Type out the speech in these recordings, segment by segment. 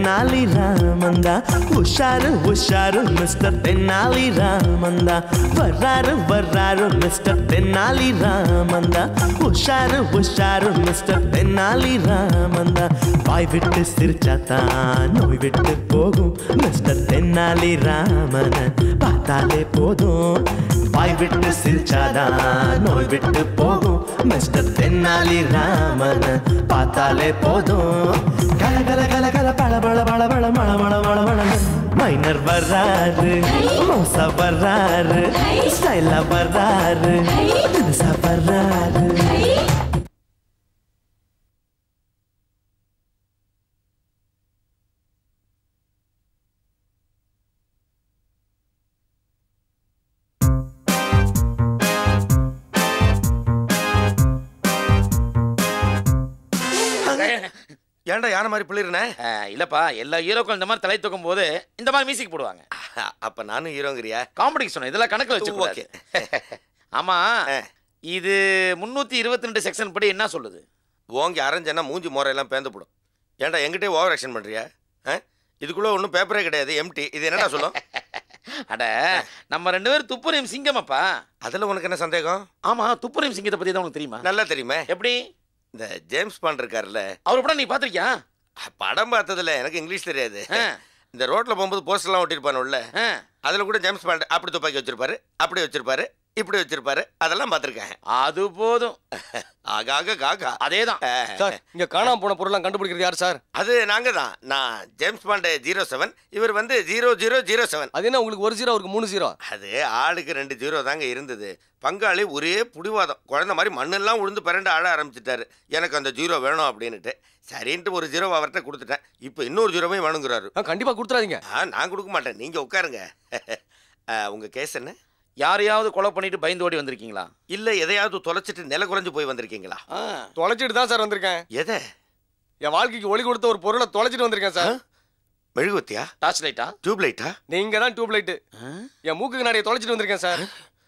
தென்னாலி ராமந்தா உஷாரு உஷாரு மிஸ்டர் தென்னாலி ராமந்தா வர்றாரு வர்றாரு மிஸ்டர் தென்னாலி ராமந்தா உஷாரு உஷாரு மிஸ்டர் தென்னாலி ராமந்தா வாய் விட்டு சிரிச்சாத்தான் நோய் விட்டு போகும் மிஸ்டர் தென்னாலி ராமன பார்த்தாலே போதும் வாய் விட்டு சிரிச்சாதான் நோய் விட்டு போகும் மிஸ்டர் தென்னாலி ராமன் பார்த்தாலே போதும் கல கல கல கல பள பள பள பள மள மள மள மள மைனர் வர்றாரு மோசா வர்றாரு ஸ்டைலா வர்றாரு தினுசா வர்றாரு ஏன்டா யானை மாதிரி பிள்ளைறனே அஹ், இல்லப்பா எல்லா ஹீரோக்களும் இந்த மாதிரி தலை தூக்கும் போது இந்த மாதிரி மியூசிக் போடுவாங்க அப்ப நானும் ஹீரோங்கிறியா காமெடிக்கு சொன்னேன் இதெல்லாம் கணக்கில் வச்சு ஓகே ஆமா ஆ. இது முன்னூத்தி இருபத்தி ரெண்டு செக்ஷன் படி என்ன சொல்லுது ஓங்கி அரைஞ்சேன்னா மூஞ்சி முறையெல்லாம் பேந்து போடும் ஏன்டா என்கிட்டே ஓவர் ஆக்ஷன் பண்றியா ஆ? இதுக்குள்ள ஒன்றும் பேப்பரே கிடையாது எம்டி இது என்னடா சொல்லும் அட நம்ம ரெண்டு பேரும் துப்புரையும் சிங்கமப்பா அதுல உனக்கு என்ன சந்தேகம் ஆமா துப்புரையும் சிங்கத்தை பத்தி தான் உனக்கு தெரியுமா நல்லா தெரியுமே எப்படி இந்த ஜேம்ஸ் பாண்ட் இருக்காருல்ல அவர் கூட நீ பாத்திருக்கியா படம் பார்த்ததுல எனக்கு இங்கிலீஷ் தெரியாது ஆ. இந்த ரோட்ல போகும்போது போஸ்டர்லாம் ஒட்டிருப்பானுல்ல ஆ. அதுல கூட ஜேம்ஸ் பாண்ட் அப்படி துப்பாக்கி வச்சிருப்பாரு அப்படி வச்சிருப்பாரு இப்படி வச்சிருப்பாரு அதெல்லாம் பார்த்துருக்கேன் அது போதும் ஆகாக காகா அதேதான் சார் இங்க காணாம போன பொருள்லாம் கண்டுபிடிக்கிறது யார் சார் அது நாங்க தான் நான் ஜேம்ஸ் பாண்டே ஜீரோ செவன் இவர் வந்து ஜீரோ ஜீரோ ஜீரோ செவன் அது என்ன உங்களுக்கு ஒரு ஜீரோ அவருக்கு மூணு ஜீரோ அது ஆளுக்கு ரெண்டு ஜீரோ தாங்க இருந்தது பங்காளி ஒரே புடிவாதம் குழந்தை மாதிரி மண்ணெல்லாம் உழுந்து பிறண்டு ஆள ஆரம்பிச்சிட்டாரு எனக்கு அந்த ஜீரோ வேணும் அப்படின்னுட்டு சரின்ட்டு ஒரு ஜீரோ அவர்கிட்ட கொடுத்துட்டேன் இப்போ இன்னொரு ஜீரோவையும் வேணுங்கிறாரு ஆ, கண்டிப்பா கொடுத்துறாதீங்க ஆ நான் கொடுக்க மாட்டேன் நீங்க உட்காருங்க ஆ, உங்க கேஸ் என்ன யாரையாவது கொலை பண்ணிட்டு பயந்து ஓடி வந்திருக்கீங்களா இல்ல எதையாவது தொலைச்சிட்டு நில குறைஞ்சு போய் வந்திருக்கீங்களா ஆ. தொலைச்சிட்டு தான் சார் வந்திருக்கேன் எதை என் வாழ்க்கைக்கு ஒளி கொடுத்த ஒரு பொருளை தொலைச்சிட்டு வந்திருக்கேன் சார் மெழுகுவத்தியா டார்ச் லைட்டா டியூப் லைட்டா நீங்க தான் டியூப் லைட்டு என் மூக்கு கண்ணாடியை தொலைச்சிட்டு வந்திருக்கேன் சார்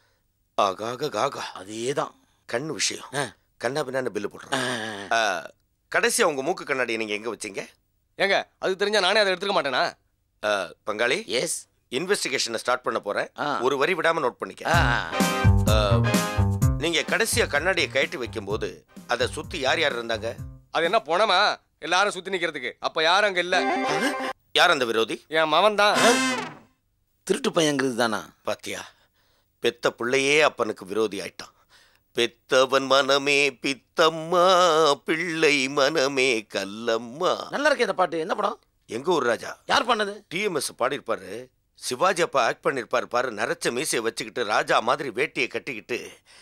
ஆகாக காகா அதேதான் கண்ணு விஷயம் ஆ. கண்ணா பின்னான்னு பில்லு போடுறோம் ஆ. ஆ, கடைசியா உங்க மூக்கு கண்ணாடியை நீங்க எங்க வச்சீங்க ஏங்க அது தெரிஞ்சா நானே அதை எடுத்துக்க மாட்டேனா ஆ, பங்காளி எஸ் இன்வெஸ்டிகேஷனை ஸ்டார்ட் பண்ண போறேன் ஆ. ஒரு வரி விடாம நோட் பண்ணிக்க ஆ. ஆ, நீங்க கடைசியா கண்ணாடியை கழட்டி வைக்கும்போது அதை சுத்தி யார் யார் இருந்தாங்க அது என்ன போனமா எல்லாரும் சுத்தி நிக்கிறதுக்கு அப்ப யாரும் அங்க இல்ல யார் அந்த விரோதி என் மவன் தான் திருட்டு பையங்கிறது தானா பாத்தியா பெத்த பிள்ளையே அப்பனுக்கு விரோதி ஆயிட்டான் பெத்தவன் மனமே பித்தம்மா பிள்ளை மனமே கல்லம்மா நல்லா இருக்கே இந்த பாட்டு என்ன படம் எங்க ஊர் ராஜா யார் பண்ணது டிஎம்எஸ் பாடியிருப்பாரு சிவாஜி அப்பா ஆக்ட் பண்ணியிருப்பாரு பாரு நரைச்ச மீசையை வச்சுக்கிட்டு ராஜா மாதிரி வேட்டியை கட்டிக்கிட்டு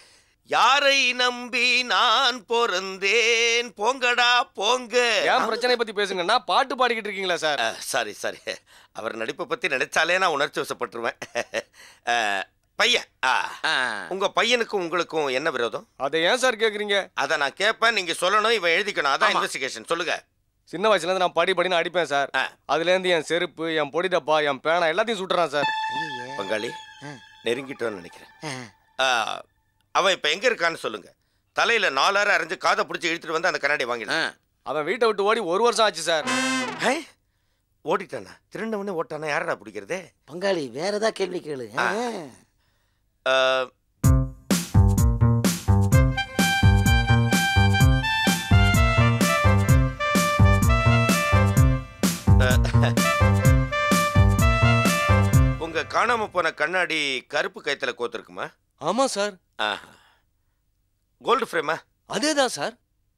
யாரை நம்பி நான் பிறந்தேன் போங்கடா போங்க என் பிரச்சனை பத்தி பேசுங்கன்னா பாட்டு பாடிக்கிட்டு இருக்கீங்களா சார் சாரி சாரி அவர் நடிப்பை பத்தி நினைச்சாலே நான் உணர்ச்சி வசப்பட்டுருவேன் அஹ், பையன் ஆ. ஆ. உங்க பையனுக்கும் உங்களுக்கும் என்ன விரோதம் அதை ஏன் சார் கேக்குறீங்க அதை நான் கேட்பேன் நீங்க சொல்லணும் இவன் எழுதிக்கணும் அதான் ஆமா. இன்வெஸ்டிகேஷன் சொல்லுங்க சின்ன வயசுல இருந்து நான் படி படின்னு அடிப்பேன் சார் ஆ. அதுல இருந்து என் செருப்பு என் பொடி டப்பா என் பேனா எல்லாத்தையும் சுட்டுறான் சார் பங்காளி நெருங்கிட்டோன்னு நினைக்கிறேன் ஆ, அவன் இப்ப எங்க இருக்கான்னு சொல்லுங்க தலையில நாலாறு அரைஞ்சு காதை பிடிச்சி இழுத்துட்டு வந்து அந்த கண்ணாடி ஆ. வாங்கினான் அவன் வீட்டை விட்டு ஓடி ஒரு வருஷம் ஆச்சு சார் ஓடிட்டானா திருண்டவனே ஓட்டானா யாரடா பிடிக்கிறதே பங்காளி வேற ஏதாவது கேள்வி கேளு ஆ. ஆ, உங்க காணாம போன கண்ணாடி கருப்பு கயத்துல கோத்திருக்குமா ஆமா சார் கோல்டு ஃப்ரேமா அதேதான் சார்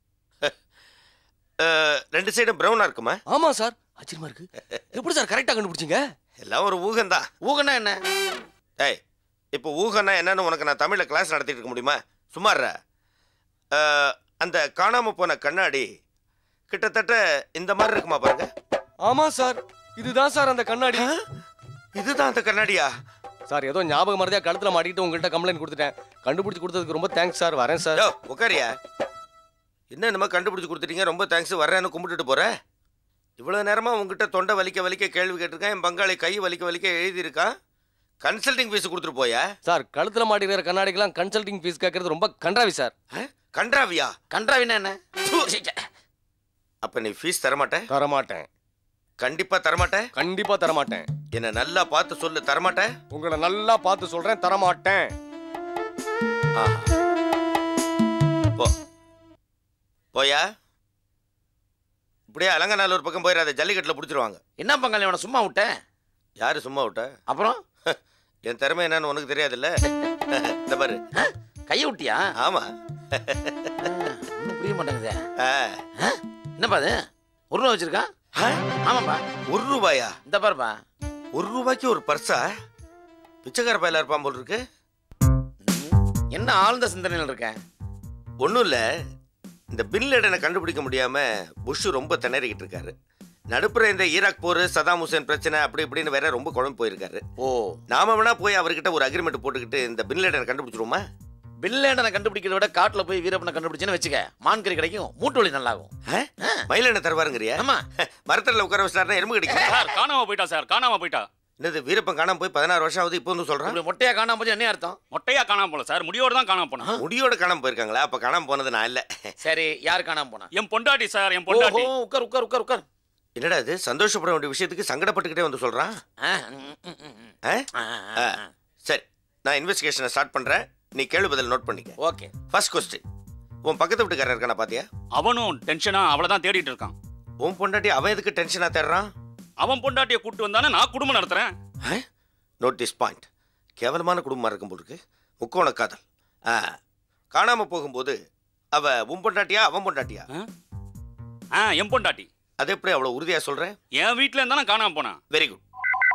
ரெண்டு சைடும் ப்ரௌனா இருக்குமா ஆமா சார் ஆச்சரியமா இருக்கு எப்படி சார் கரெக்டா கண்டுபிடிச்சீங்க எல்லாம் ஒரு ஊகம்தான் ஊகனா என்ன ஏய் இப்போ ஊகம்னா என்னன்னு உனக்கு நான் தமிழில் கிளாஸ் நடத்திட்டு இருக்க முடியுமா சும்மாறா அஹ், அந்த காணாம போன கண்ணாடி கிட்டத்தட்ட இந்த மாதிரி இருக்குமா பாருங்க ஆமா சார் இதுதான் சார் அந்த கண்ணாடி இதுதான் அந்த கண்ணாடியா சார் ஏதோ ஞாபகம் மறதியா கழுத்துல மாட்டிக்கிட்டு உங்கள்கிட்ட கம்ப்ளைண்ட் கொடுத்துட்டேன் கண்டுபிடிச்சு கொடுத்ததுக்கு ரொம்ப தேங்க்ஸ் சார் வரேன் சார் யோ உட்காரியா என்ன நம்ம கண்டுபிடிச்சு கொடுத்துட்டீங்க ரொம்ப தேங்க்ஸ் வர்றேன்னு கும்பிட்டுட்டு போற இவ்வளவு நேரமா உங்ககிட்ட தொண்டை வலிக்க வலிக்க கேள்வி கேட்டிருக்கேன் என் பங்காளி கை வலிக்க வலிக்க எழுதியிருக்கான் கன்சல்டிங் ஃபீஸ் கொடுத்துட்டு போயா சார் கழுத்துல மாட்டிக்கிற கண்ணாடிக்கெல்லாம் கன்சல்டிங் ஃபீஸ் கேட்கறது ரொம்ப கன்றாவி சார் அஹ், கன்றாவியா கன்றாவினா என்ன அப்ப நீ ஃபீஸ் தர மாட்டேன் தர மாட்டேன் கண்டிப்பா தரமாட்டேன் கண்டிப்பா தரமாட்டேன் என்ன நல்லா பார்த்து சொல்லு தரமாட்டேன் உங்களை நல்லா பார்த்து சொல்றேன் தரமாட்டேன் ஆஹா. போ போயா இப்படியே அலங்கநாள் பக்கம் போயிடாத ஜல்லிக்கட்டில் பிடிச்சிருவாங்க என்ன பங்காளி அவனை சும்மா விட்டேன் யாரு சும்மா விட்ட அப்புறம் என் திறமை என்னன்னு உனக்கு தெரியாதுல்ல இந்த பாரு கையை விட்டியா ஆமா ஒன்றும் புரிய மாட்டேங்குதே ஆ. ஆ? என்னப்பா அது ஒரு ரூபா வச்சிருக்கான் ஆ? ஆமாப்பா ஒரு ரூபாயா இந்த பாருப்பா ஒரு ரூபாய்க்கு ஒரு பர்ஸா பிச்சைக்கார பையில இருப்பான் போல் இருக்கு ம், என்ன ஆழ்ந்த சிந்தனையில் இருக்கேன் ஒன்றும் இல்லை இந்த பின் லேடனை கண்டுபிடிக்க முடியாம புஷ் ரொம்ப திணறிக்கிட்டு இருக்காரு நடுப்புற இந்த ஈராக் போர் சதாம் ஹுசேன் பிரச்சனை அப்படி இப்படின்னு வேற ரொம்ப குழம்பு போயிருக்காரு ஓ நாம வேணா போய் அவர்கிட்ட ஒரு அக்ரிமெண்ட் போட்டுக்கிட்டு இந்த பின் லேடனை கண்டுபிடிச்சிருவோமா பில்லேண்டனை கண்டுபிடிக்கிறத விட காட்டுல போய் வீரப்பனை கண்டுபிடிச்சேன்னு வச்சுக்க மான்கறி கிடைக்கும் மூட்டு வலி நல்லாகும் மயிலனை தருவாருங்கிறியா ஆமா மரத்தில் உட்கார வச்சிட்டாருன்னா எறும்பு கிடைக்கும் சார் காணாம போயிட்டா சார் காணாம போயிட்டா என்னது வீரப்பன் காணாம போய் பதினாறு வருஷம் ஆகுது இப்போ வந்து சொல்றான் இப்படி மொட்டையா காணாம போச்சு என்ன அர்த்தம் மொட்டையா காணாம போல சார் முடியோட தான் காணாம போனா முடியோட காணாம போயிருக்காங்களா அப்ப காணாம போனது நான் இல்ல சரி யார் காணாம போனா என் பொண்டாட்டி சார் என் ஓஹோ பொண்டாட்டி உட்கார் உட்கார் உட்கார் உட்கார் என்னடா இது சந்தோஷப்பட வேண்டிய விஷயத்துக்கு சங்கடப்பட்டுக்கிட்டே வந்து சொல்றான் ஆ, ம், ம், ம், ம். ஆ? ஆ, ஆ, ஆ, ஆ. சரி நான் இன்வெஸ்டிகேஷனை ஸ்டார்ட் பண்றேன் நீ கேள்வி பதில் நோட் பண்ணிக்க ஓகே ஃபர்ஸ்ட் கொஸ்டின் உன் பக்கத்து வீட்டுக்காரர் இருக்கானா பாத்தியா அவனும் டென்ஷனா அவளை தான் தேடிட்டு இருக்கான் உன் பொண்டாட்டி அவன் எதுக்கு டென்ஷனா தேடுறான் அவன் பொண்டாட்டியை கூட்டு வந்தானே நான் குடும்பம் நடத்துறேன் நோட்டீஸ் பாயிண்ட் கேவலமான குடும்பமா இருக்கும் போல இருக்கு முக்கோண காதல் ஆ காணாம போகும்போது அவ உன் பொண்டாட்டியா அவன் பொண்டாட்டியா ஆ என் பொண்டாட்டி அது எப்படி அவ்வளவு உறுதியா சொல்ற என் வீட்ல இருந்தானே காணாம போனான் வெரி குட்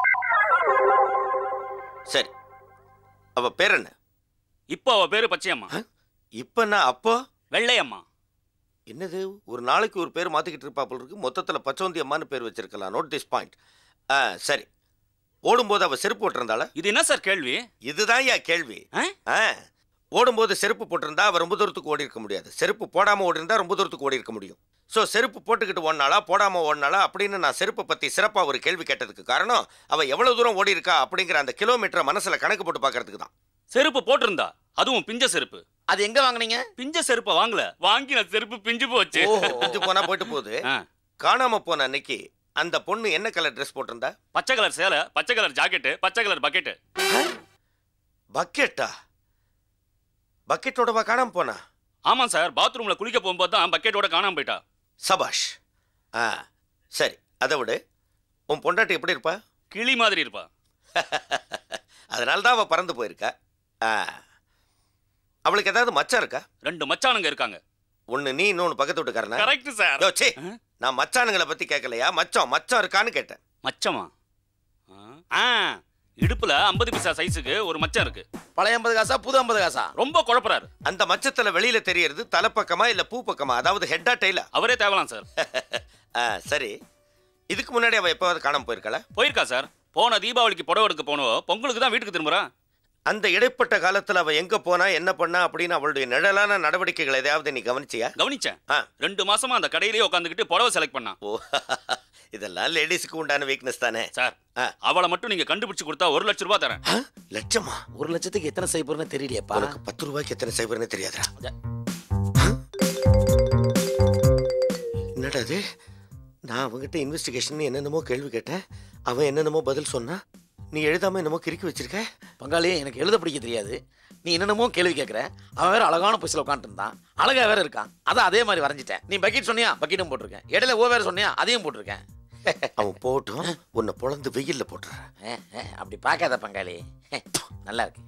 சரி அவ பேர் என்ன இப்போ அவ பேரு பச்சையம்மா இப்ப நான் அப்போ வெள்ளையம்மா என்னது ஒரு நாளைக்கு ஒரு பேர் மாத்திக்கிட்டு இருப்பா போல இருக்கு மொத்தத்துல பச்சோந்தி அம்மான்னு பேர் வச்சிருக்கலாம் நோட் திஸ் பாயிண்ட் ஆ சரி ஓடும்போது அவ செருப்பு போட்டிருந்தாளா இது என்ன சார் கேள்வி இதுதான் யா கேள்வி ஆ? ஆ ஓடும்போது செருப்பு போட்டிருந்தா அவ ரொம்ப தூரத்துக்கு ஓடி இருக்க முடியாது செருப்பு போடாம ஓடி இருந்தா ரொம்ப தூரத்துக்கு ஓடி இருக்க முடியும் ஸோ செருப்பு போட்டுக்கிட்டு ஓடினாளா போடாம ஓடினாளா அப்படின்னு நான் செருப்பை பத்தி சிறப்பா ஒரு கேள்வி கேட்டதுக்கு காரணம் அவ எவ்வளவு தூரம் ஓடி இருக்கா அப்படிங்கிற அந்த கிலோமீட்டரை மனசுல கணக்கு போட்டு பார்க்கறதுக்கு தான் செருப்பு போட்டிருந்தா அதுவும் பிஞ்ச செருப்பு அது எங்க வாங்குனீங்க பிஞ்ச செருப்பை வாங்கல வாங்கின செருப்பு பிஞ்சு போச்சு ஓஹோ பிஞ்சு போனா போயிட்டு போகுது ஆ, காணாம போன அன்னைக்கு அந்த பொண்ணு என்ன கலர் ட்ரெஸ் போட்டிருந்தா பச்சை கலர் சேலை பச்சை கலர் ஜாக்கெட்டு பச்சை கலர் பக்கெட்டு பக்கெட்டா பக்கெட்டோடவா காணாம போனா ஆமா சார் பாத்ரூம்ல குளிக்க போகும்போது தான் பக்கெட்டோட காணாம போயிட்டா சபாஷ் ஆ சரி அதை விடு உன் பொண்டாட்டி எப்படி இருப்பா கிளி மாதிரி இருப்பா அதனால தான் அவ பறந்து போயிருக்கா ஆ அவளுக்கு ஏதாவது மச்சான் இருக்கா ரெண்டு மச்சானுங்க இருக்காங்க ஒன்னு நீ இன்னொன்னு பக்கத்து வீட்டுக்காரனா கரெக்ட் சார் யோ, சீ. ஆ? நான் மச்சானுங்களை பத்தி கேட்கலையா மச்சான் மச்சான் இருக்கான்னு கேட்டேன் மச்சமா ஆ இடுப்புல 50 பைசா சைஸுக்கு ஒரு மச்சம் இருக்கு பழைய ஐம்பது காசா புது ஐம்பது காசா ரொம்ப குழப்பறாரு அந்த மச்சத்துல வெளியில தெரியறது தலைப்பக்கமா இல்ல பூ பக்கமா அதாவது ஹெட்டா டெய்லா அவரே தேவலாம் சார் ஆ சரி இதுக்கு முன்னாடி அவ எப்பவாவது காணாம போயிருக்கல போயிருக்கா சார் போன தீபாவளிக்கு புடவை எடுக்க போனோம் பொங்கலுக்கு தான் வீட்டுக்கு திரும்புறா அந்த இடைப்பட்ட காலத்துல அவ எங்க போனா என்ன பண்ணா அப்படின்னு அவளுடைய நிழலான நடவடிக்கைகள் எதையாவது நீ கவனிச்சியா கவனிச்சேன் ஆ. ரெண்டு மாசமா அந்த கடையிலேயே உட்காந்துக்கிட்டு புடவை செலக்ட் பண்ணான் ஓ இதெல்லாம் லேடிஸ்க்கு உண்டான வீக்னஸ் தானே சார் ஆ. அவளை மட்டும் நீங்க கண்டுபிடிச்சு கொடுத்தா ஒரு லட்சம் ரூபாய் தரேன் ஆ? லட்சமா ஒரு லட்சத்துக்கு எத்தனை சைபர்னு தெரியலையேப்பா உனக்கு பத்து ரூபாய்க்கு எத்தனை சைபர்னு தெரியாதா அத- என்னடா அது நான் அவங்ககிட்ட இன்வெஸ்டிகேஷன் என்னென்னமோ கேள்வி கேட்டேன் அவன் என்னென்னமோ பதில் சொன்னா நீ எழுதாம என்னமோ கிறுக்கி வச்சிருக்க பங்காளி எனக்கு எழுத பிடிக்க தெரியாது நீ என்னென்னமோ கேள்வி கேட்குற அவன் வேற அழகான பொசில் உட்காந்துருந்தான் அழகா வேற இருக்கான் அதான் அதே மாதிரி வரைஞ்சிட்டேன் நீ பக்கெட் சொன்னியா பக்கெட்டும் போட்டிருக்கேன் இடையில ஓ வேற சொன்னியா அதையும் போட்டிருக்கேன் அவன் போட்டும் உன்னை பொழந்து வெயில்ல போட்டுறான் ஏ, ஏ, அப்படி பார்க்காத பங்காளி நல்லா இருக்கு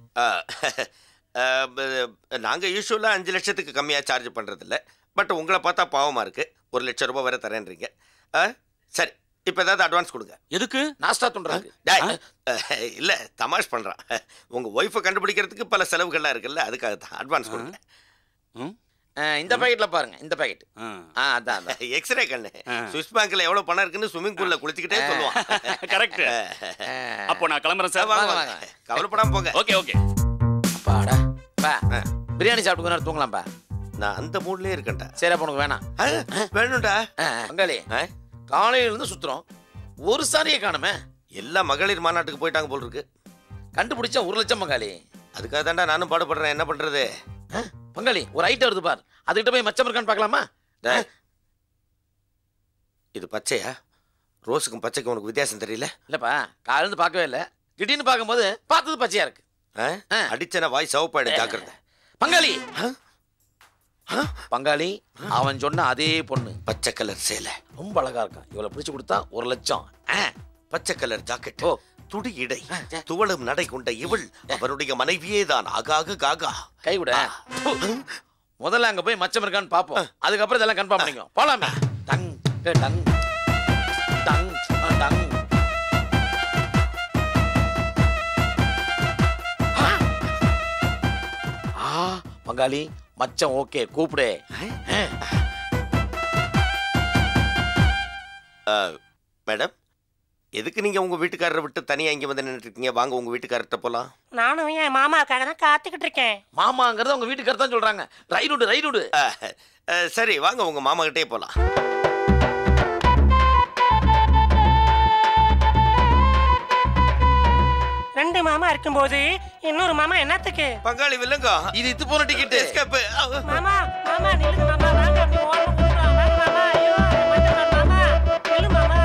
நாங்கள் யூஸ்வலாக அஞ்சு லட்சத்துக்கு கம்மியாக சார்ஜ் பண்ணுறதில்ல பட் உங்களை பார்த்தா பாவமாக இருக்குது ஒரு லட்சம் ரூபாய் வேற தரேன்றீங்க ஆ, சரி இப்போ ஏதாவது அட்வான்ஸ் கொடுங்க எதுக்கு நாஸ்டா துண்டுறாங்க டேய், இல்ல தமாஷ் பண்றான் உங்க ஒய்ஃபை கண்டுபிடிக்கிறதுக்கு பல செலவுகள்லாம் இருக்குல்ல அதுக்காக தான் அட்வான்ஸ் கொடுங்க ம்? இந்த பாக்கெட்ல பாருங்க இந்த பாக்கெட் ஆ. ஆ அதான் அதான் எக்ஸ்ரே கண்ணு ஆ. சுவிஸ் பேங்க்ல எவ்வளவு பணம் இருக்குன்னு ஸ்விம்மிங் பூல்ல குளிச்சுக்கிட்டே சொல்லுவான் கரெக்ட் ஆ, அப்போ நான் கிளம்புறேன் சார் வாங்க, வாங்க, வாங்க. கவலைப்படாம போங்க ஓகே ஓகே அப்பாடா பா ஆ. பிரியாணி சாப்பிட்டு கொஞ்ச நேரம் தூங்கலாம்ப்பா நான் அந்த மூட்லயே இருக்கேன்டா சரி அப்ப உனக்கு வேணாம் ஆ, வேணும்டா ஆ, பங்காளி ஆ, காலையில இருந்து சுத்துறோம் ஒரு சாரியை காணுமே எல்லா மகளிர் மாநாட்டுக்கு போயிட்டாங்க போல் இருக்கு கண்டுபிடிச்சா ஒரு லட்சம் பங்காளி அதுக்காக தான்டா நானும் பாடுபடுறேன் என்ன பண்றது ஆ, பங்காளி ஒரு ஐட்டம் வருது பார் அதுகிட்ட போய் மச்சம் இருக்கான்னு பார்க்கலாமா டேய், இது பச்சையா ரோஸுக்கும் பச்சைக்கும் உனக்கு வித்தியாசம் தெரியல இல்லப்பா காலையில இருந்து பார்க்கவே இல்லை திடீர்னு பார்க்கும்போது பார்த்தது பச்சையா இருக்கு ஆ? ஆ. அடிச்சன வாய் சிவப்பாயிடும் ஜாக்கிரதை பங்காளி பங்காளி அவன் சொன்ன அதே பொண்ணு பச்சை கலர் சேலை ரொம்ப அழகா இருக்கான் இவளை பிடிச்சு கொடுத்தா ஒரு லட்சம் ஆ, பச்சை கலர் ஜாக்கெட் ஓ. துடி இடை ஆ, சே. துவளும் நடை கொண்ட இவள் அவருடைய மனைவியே தான் ஆகாக காகா கை விட முதல்ல அங்க போய் மச்சம் இருக்கான்னு பாப்போம் அதுக்கப்புறம் இதெல்லாம் கன்ஃபார்ம் பண்ணிக்கோ போலாமே டங் டே, டங் டங் ஆ, டங் ஆ. ஆ பங்காளி மச்சம் ஓகே கூப்பிடு ஆ. மேடம் எதுக்கு நீங்க உங்க வீட்டுக்காரரை விட்டு தனியா இங்க வந்து நின்னுட்டு இருக்கீங்க வாங்க உங்க வீட்டுக்காரர்கிட்ட போலாம் நானும் என் மாமாவுக்காக தான் காத்துக்கிட்டு இருக்கேன் மாமாங்கிறத உங்க வீட்டுக்கார தான் சொல்றாங்க ரைட் விடு ரைட் விடு ஆ, ஆ, சரி வாங்க உங்க மாமா கிட்டே போலாம் ரெண்டு மாமா இருக்கும்போது இன்னொரு மாமா என்னத்துக்கு பங்காளி வில்லங்கோ இது இத்து போன டிக்கெட் எஸ்கேப் மாமா மாமா நில்லுங்க மாமா வாங்க அப்படி ஓரமா கூப்பிடுறோம். வாங்க மாமா ஐயோ மச்சான் மாமா நில்லு மாமா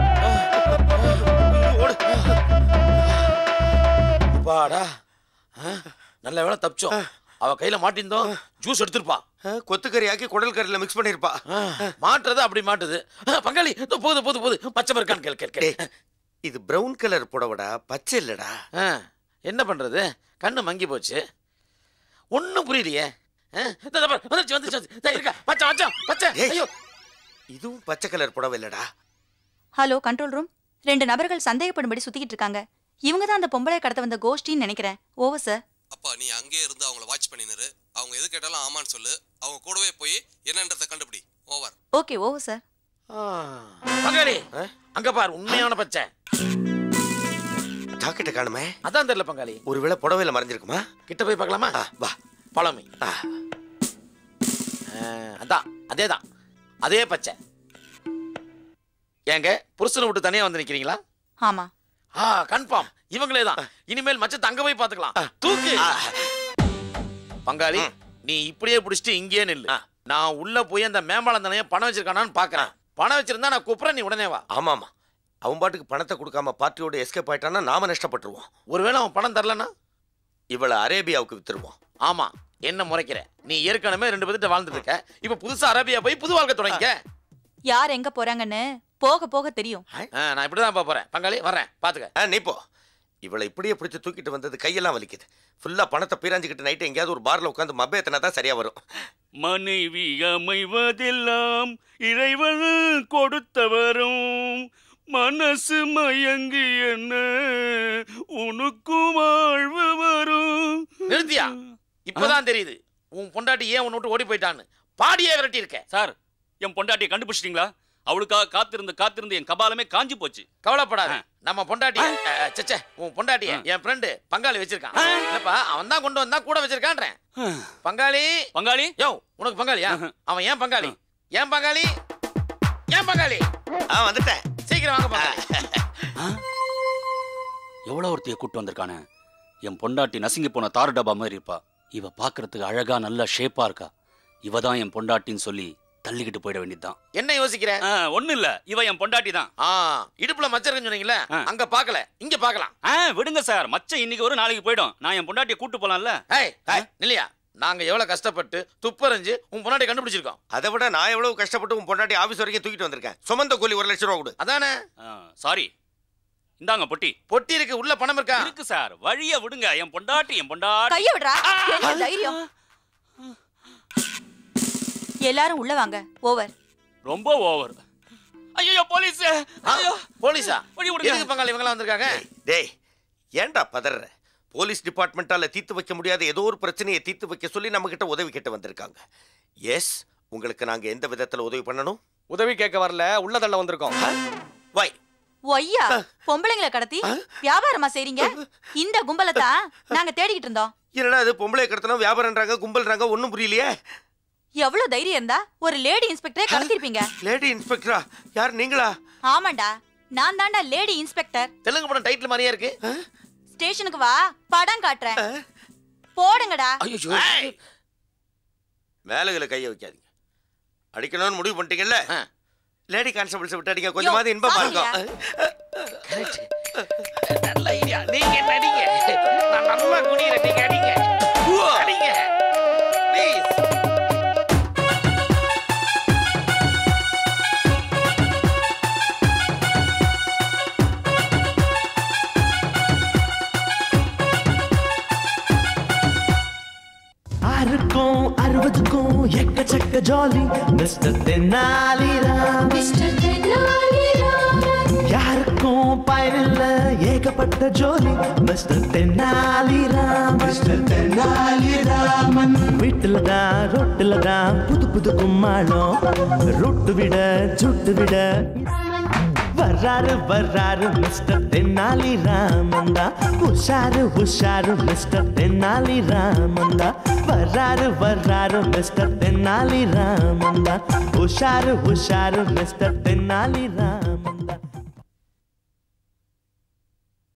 அப்பாடா ஆ, நல்ல வேளை தப்பிச்சோம் அவ கையில மாட்டிருந்தோம் ஜூஸ் எடுத்திருப்பா கொத்துக்கறி ஆக்கி குடல் கறியில மிக்ஸ் பண்ணிருப்பா ஆ, மாட்டுறது அப்படி மாட்டுது ஆ, பங்காளி இதோ போகுது போகுது போகுது பச்சை இருக்கான்னு கேள் கேள் கேள் டேய், இது பிரவுன் கலர் புடவடா பச்சை இல்லடா ஆ, என்ன பண்றது கண்ணு மங்கி போச்சு ஒண்ணும் புரியலையே ஆ, இதோ இதோ பாரு, வந்துருச்சு வந்துருச்சு வந்துருச்சு. இதோ இருக்கா மச்சான் மச்சான் பச்சை ஏய். ஐயோ இதுவும் பச்சை கலர் புடவை இல்லடா ஹலோ கண்ட்ரோல் ரூம் ரெண்டு நபர்கள் சந்தேகப்படும்படி சுத்திக்கிட்டு இருக்காங்க இவங்க தான் அந்த பொம்பளை கடத்த வந்த கோஷ்டின்னு நினைக்கிறேன் ஓவர் சார் அப்பா நீ அங்கேயே இருந்து அவங்கள வாட்ச் பண்ணினிரு அவங்க எது கேட்டாலும் ஆமான்னு சொல்லு அவங்க கூடவே போய் என்னன்றதை கண்டுபிடி ஓவர் ஓகே ஓவர் சார் ஆ, பங்காளி அங்க பாரு உண்மையான பச்சை ஜாக்கெட்டை காணுமே அதான் தெரியல பங்காளி ஒருவேளை புடவையில மறைஞ்சிருக்குமா கிட்ட போய் பார்க்கலாமா ஆ, வா பழமை ஆ, அதான் அதே தான் அதே பச்சை ஏங்க புருஷனை விட்டு தனியா வந்து நிக்கிறீங்களா ஆமா ஆ கன்ஃபார்ம் இவங்களே தான் இனிமேல் மச்சத்தை அங்க போய் பாத்துக்கலாம் தூக்கு பங்காளி நீ இப்படியே பிடிச்சிட்டு இங்கேயே நில்லு ஆ. நான் உள்ள போய் அந்த மேம்பாலம் தானே பணம் வச்சிருக்கானான்னு பாக்குறேன் பணம் வச்சிருந்தா நான் கூப்பிடுறேன் நீ உடனே வா ஆமாமா அவன் பாட்டுக்கு பணத்தை கொடுக்காம பார்ட்டியோட எஸ்கேப் ஆயிட்டான்னா நாம நஷ்டப்பட்டுருவோம் ஒருவேளை அவன் பணம் தரலனா இவளை அரேபியாவுக்கு வித்துருவோம் ஆமா என்ன முறைக்கிற நீ ஏற்கனவே ரெண்டு பேர்கிட்ட வாழ்ந்துட்டு இருக்க இப்ப புதுசா அரேபியா போய் புது வாழ்க்கை தொடங்கிக்க யார் எங்க போறாங்கன்னு போக போக தெரியும் ஆ, நான் இப்படிதான் போப் போறேன் பங்காளி வர்றேன் பாத்துக்க ஆ நீ போ இவளை இப்படியே பிடிச்சி தூக்கிட்டு வந்தது கையெல்லாம் வலிக்குது ஃபுல்லா பணத்தை பீராஞ்சிக்கிட்டு நைட்டு எங்கேயாவது ஒரு பார்ல உட்காந்து மப்பேத்தனா தான் சரியா வரும் மனைவி அமைவதெல்லாம் இறைவன் கொடுத்தவரும் மனசு மயங்கி என்ன உனக்கும் வாழ்வு வரும் நிறுத்தியா இப்பதான் தெரியுது உன் பொண்டாட்டி ஏன் உன்னை விட்டு ஓடி போயிட்டான்னு பாடியே விரட்டி இருக்க சார் என் பொண்டாட்டியை கண்டுபிடிச்சிட்டீங்களா அவளுக்காக காத்திருந்து காத்திருந்து என் கபாலமே காஞ்சி போச்சு கவலைப்படாத ஆ. நம்ம பொண்டாட்டி சச்சே உன் பொண்டாட்டிய என் ஃப்ரெண்டு பங்காளி வச்சிருக்கான் ஆ. இல்லப்பா அவன் தான் கொண்டு வந்தா கூட வச்சிருக்கான்றேன் பங்காளி பங்காளி யோ உனக்கு பங்காளியா அவன் ஏன் பங்காளி ஏன் பங்காளி ஏன் பங்காளி ஆ வந்துட்டேன் சீக்கிரம் வாங்க பங்காளி எவ்வளோ ஒருத்தைய கூட்டு வந்திருக்கானே என் பொண்டாட்டி நசுங்கி போன தாரு டப்பா மாதிரி இருப்பா இவ பார்க்கறதுக்கு அழகா நல்ல ஷேப்பா இருக்கா இவ தான் என் பொண்டாட்டின்னு சொல்லி தள்ளிக்கிட்டு போயிட வேண்டியதுதான் என்ன யோசிக்கிற ஒன்றும் இல்ல இவ என் பொண்டாட்டி தான் ஆ இடுப்புல மச்சருக்குன்னு சொன்னீங்களே ஆ. அங்க பார்க்கல இங்க பார்க்கலாம் ஆ விடுங்க சார் மச்சம் இன்னைக்கு ஒரு நாளைக்கு போயிடும் நான் என் பொண்டாட்டியை கூட்டு போலாம்ல ஏய் ஏய், நில்லையா நாங்க எவ்வளவு கஷ்டப்பட்டு துப்பறிஞ்சு உன் பொண்டாட்டி கண்டுபிடிச்சிருக்கோம் அதை விட நான் எவ்வளவு கஷ்டப்பட்டு உன் பொண்டாட்டி ஆபீஸ் வரைக்கும் தூக்கிட்டு வந்திருக்கேன் சுமந்த கூலி ஒரு லட்சம் ரூபா கொடு அதானே சாரி இந்தாங்க பொட்டி பொட்டி இருக்கு உள்ள பணம் இருக்கா இருக்கு சார் வழிய விடுங்க என் பொண்டாட்டி என் பொண்டாட்டி கைய விடுறா என்ன தைரியம் எல்லாரும் உள்ள வாங்க ஓவர் ரொம்ப ஓவர் ஐயோ போலீஸ் ஆ, ஐயோ போலீஸா வழி விடுங்க. எதுக்கு பங்காளி இவங்கலாம் வந்திருக்காங்க டேய் ஏன்டா பதற போலீஸ் டிபார்ட்மெண்ட்டால தீர்த்து வைக்க முடியாத ஏதோ ஒரு பிரச்சனையை தீர்த்து வைக்க சொல்லி நம்ம கிட்ட உதவி கேட்டு வந்திருக்காங்க எஸ் உங்களுக்கு நாங்க எந்த விதத்துல உதவி பண்ணணும் உதவி கேட்க வரல உள்ள தள்ள வந்திருக்கோம் வை ஒய்யா பொம்பளைங்களை கடத்தி வியாபாரமா செய்றீங்க இந்த கும்பலை தான் நாங்க தேடிக்கிட்டு இருந்தோம் என்னடா அது பொம்பளை கடத்தணும் வியாபாரம்ன்றாங்க கும்பல்றாங்க ஒன்றும் புரியலையே எவ்வளவு தைரியம் இருந்தா ஒரு லேடி இன்ஸ்பெக்டரே கடத்திருப்பீங்க லேடி இன்ஸ்பெக்டரா யார் நீங்களா ஆமாண்டா நான் தாண்டா லேடி இன்ஸ்பெக்டர் தெலுங்கு படம் டைட்டில் மாதிரியே இருக்கு ஸ்டேஷனுக்கு வா படம் காட்டுறேன் போடுங்கடா ஐயோ மேலகளை கையை வைக்காதீங்க அடிக்கணும்னு முடிவு பண்ணிட்டீங்கல்ல ஆ. லேடி கான்ஸ்டபிள்ஸ் விட்டாடிங்க கொஞ்சமாவது இன்பமா இருக்கும் கரெக்ட் நல்ல ஐடியா நீங்க நடிங்க நான் நல்லா குனிறேன் நீங்க அடிங்க அடிங்க ப்ளீஸ் ஆறுக்கும் அறுபதுக்கும் எக்கச்சக்க ஜாலி மிஸ்டர் தென்னாலிராம் யாருக்கும் பயனில்ல ஏகப்பட்ட ஜோலி மிஸ்டர் தென்னாலிராம் மிஸ்டர் தென்னாலிராமன் வீட்டுல தான் ரொட்டுல தான் புது புது கும்மாளம் ரொட்டு விட சுட்டு விட வர்றாரு வர்றாரு மிஸ்டர் தென்னாலி ராமந்தா உஷாரு உஷாரு மிஸ்டர் தென்னாலி ராமந்தா வர்றாரு வர்றாரு மிஸ்டர் தென்னாலி ராமந்தா உஷாரு உஷாரு மிஸ்டர் தென்னாலி ராம்